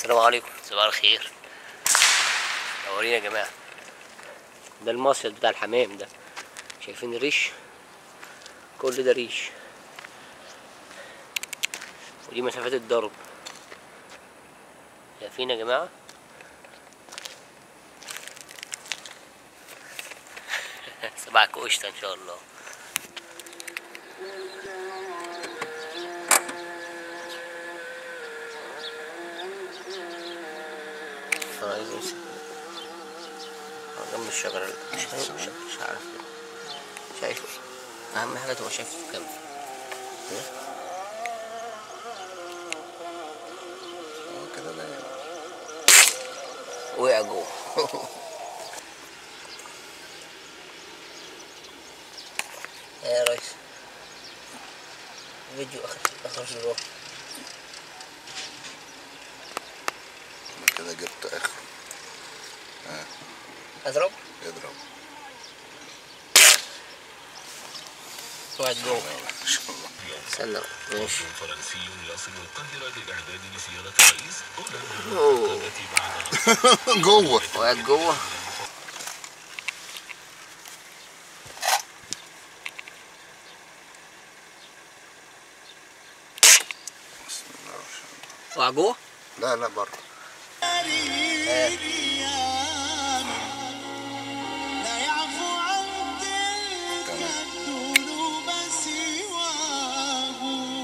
السلام عليكم صباح الخير نورينا يا جماعة ده المصيد بتاع الحمام ده شايفين الريش كل ده ريش ودي مسافات الضرب شايفين يا جماعة سبعك قشطة ان شاء الله عايز يمسك جنب الشجرة مش مش مش عارف شايفه أهم حاجة تبقى شايف الكاميرا اه كده باين وقع جوه يا ريس فيديو اخر اخر شروق أنا كده جبت اخر اضرب اضرب وقعت جوه ان شاء الله استنى ماشي فرنسي يصل القاهرة للإعداد لزيارة الرئيس هنا أوه. التي بعد جوه وقعت جوه بسم الله ما شاء الله وقع جوه لا لا بره لا يعفو عن تلك تمام. الذنوب سواه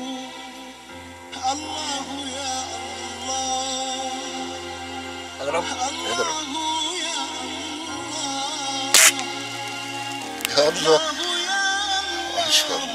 الله يا الله اضرب اضرب الله يا الله يلا الله يا ما شاء الله